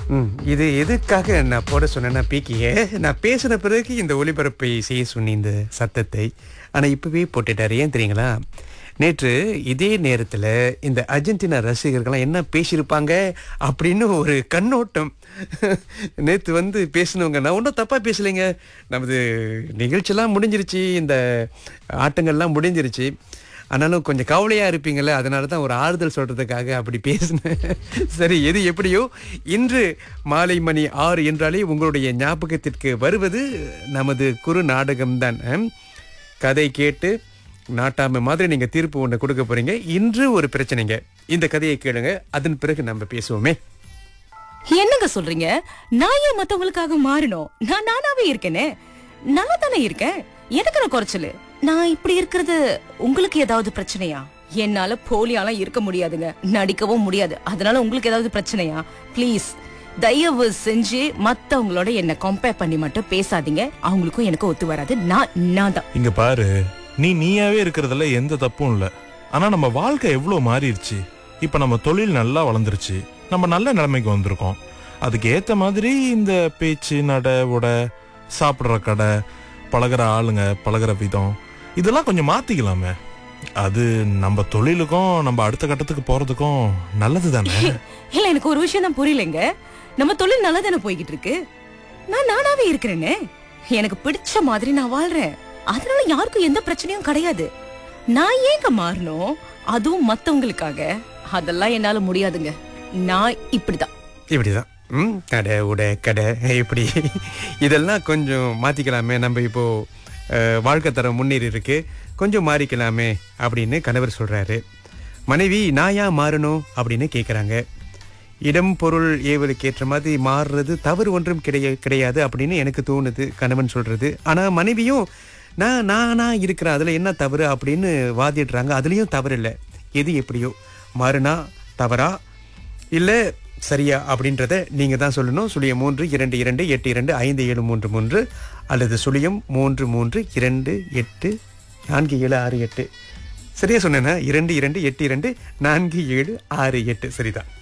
ம், இது எதுக்காக நான் போட சொன்னேன்னா பீக்கிய நான் பேசின பிறகு இந்த ஒளிபரப்பை செய்ய சொன்ன இந்த சத்தத்தை ஆனால் இப்பவே போட்டுட்டாரு ஏன் தெரியுங்களா நேற்று இதே நேரத்தில் இந்த அர்ஜென்டினா ரசிகர்கள்லாம் என்ன பேசியிருப்பாங்க அப்படின்னு ஒரு கண்ணோட்டம் நேற்று வந்து பேசினவங்க நான் ஒன்றும் தப்பாக பேசலைங்க நமது நிகழ்ச்சியெல்லாம் முடிஞ்சிருச்சு இந்த ஆட்டங்கள்லாம் முடிஞ்சிருச்சு ஆனாலும் கொஞ்சம் கவலையா இருப்பீங்கல்ல அதனால தான் ஒரு ஆறுதல் சொல்றதுக்காக அப்படி பேசினேன் சரி எது எப்படியோ இன்று மாலை மணி ஆறு என்றாலே உங்களுடைய ஞாபகத்திற்கு வருவது நமது குறு நாடகம்தான் ஹம்? கதை கேட்டு நாட்டாமை மாதிரி நீங்க தீர்ப்பு ஒன்று கொடுக்க போறீங்க இன்று ஒரு பிரச்சனைங்க இந்த கதையை கேளுங்க அதன் பிறகு நம்ம பேசுவோமே என்னங்க சொல்றீங்க நான் ஏன் மத்தவங்களுக்காக மாறணும் நான் நானாவே இருக்கேனே நல்லா தானே இருக்கேன் எனக்கு நான் குறைச்சலு நான் இப்படி இருக்கிறது உங்களுக்கு ஏதாவது பிரச்சனையா என்னால போலியாலாம் இருக்க முடியாதுங்க நடிக்கவும் முடியாது அதனால உங்களுக்கு ஏதாவது பிரச்சனையா ப்ளீஸ் தயவு செஞ்சு மத்தவங்களோட என்ன கம்பேர் பண்ணி மட்டும் பேசாதீங்க அவங்களுக்கும் எனக்கும் ஒத்து வராது நான் நான் தான் இங்க பாரு நீ நீயாவே இருக்கிறதுல எந்த தப்பும் இல்ல ஆனா நம்ம வாழ்க்கை எவ்வளவு மாறிடுச்சு இப்ப நம்ம தொழில் நல்லா வளர்ந்துருச்சு நம்ம நல்ல நிலைமைக்கு வந்திருக்கோம் அதுக்கு ஏத்த மாதிரி இந்த பேச்சு நட உட சாப்பிடுற கடை பழகுற ஆளுங்க பழகுற விதம் இதெல்லாம் கொஞ்சம் மாத்திக்கலாமே அது நம்ம தொழிலுக்கும் நம்ம அடுத்த கட்டத்துக்கு போறதுக்கும் நல்லது தானே இல்ல எனக்கு ஒரு விஷயம் தான் புரியலங்க நம்ம தொழில் நல்லா தானே போய்கிட்டு இருக்கு நான் நானாவே இருக்கிறேனே எனக்கு பிடிச்ச மாதிரி நான் வாழ்றேன் அதனால யாருக்கும் எந்த பிரச்சனையும் கிடையாது நான் ஏங்க மாறணும் அதுவும் மத்தவங்களுக்காக அதெல்லாம் என்னால முடியாதுங்க நான் இப்படிதான் இப்படிதான் ம் கடை உடை கடை இப்படி இதெல்லாம் கொஞ்சம் மாற்றிக்கலாமே நம்ம இப்போ அஹ், வாழ்க்கை தரம் முன்னேறி இருக்கு கொஞ்சம் மாறிக்கலாமே அப்படின்னு கணவர் சொல்றாரு மனைவி நான் ஏன் மாறணும் அப்படின்னு கேட்குறாங்க இடம் பொருள் ஏவலுக்கு ஏற்ற மாதிரி மாறுறது தவறு ஒன்றும் கிடைய கிடையாது அப்படின்னு எனக்கு தோணுது கணவன் சொல்றது ஆனா மனைவியும் நான் நானா இருக்கிறேன் அதுல என்ன தவறு அப்படின்னு வாதிடுறாங்க அதுலயும் தவறு இல்லை எது எப்படியோ மாறுனா தவறா இல்ல சரியா அப்படின்றத நீங்க தான் சொல்லணும் சுழியம் மூன்று இரண்டு இரண்டு எட்டு இரண்டு ஐந்து ஏழு மூன்று மூன்று அல்லது சுழியம் மூன்று மூன்று இரண்டு எட்டு நான்கு ஏழு ஆறு எட்டு சரியா சொன்னேன்னா இரண்டு இரண்டு எட்டு இரண்டு நான்கு ஏழு ஆறு எட்டு சரிதான்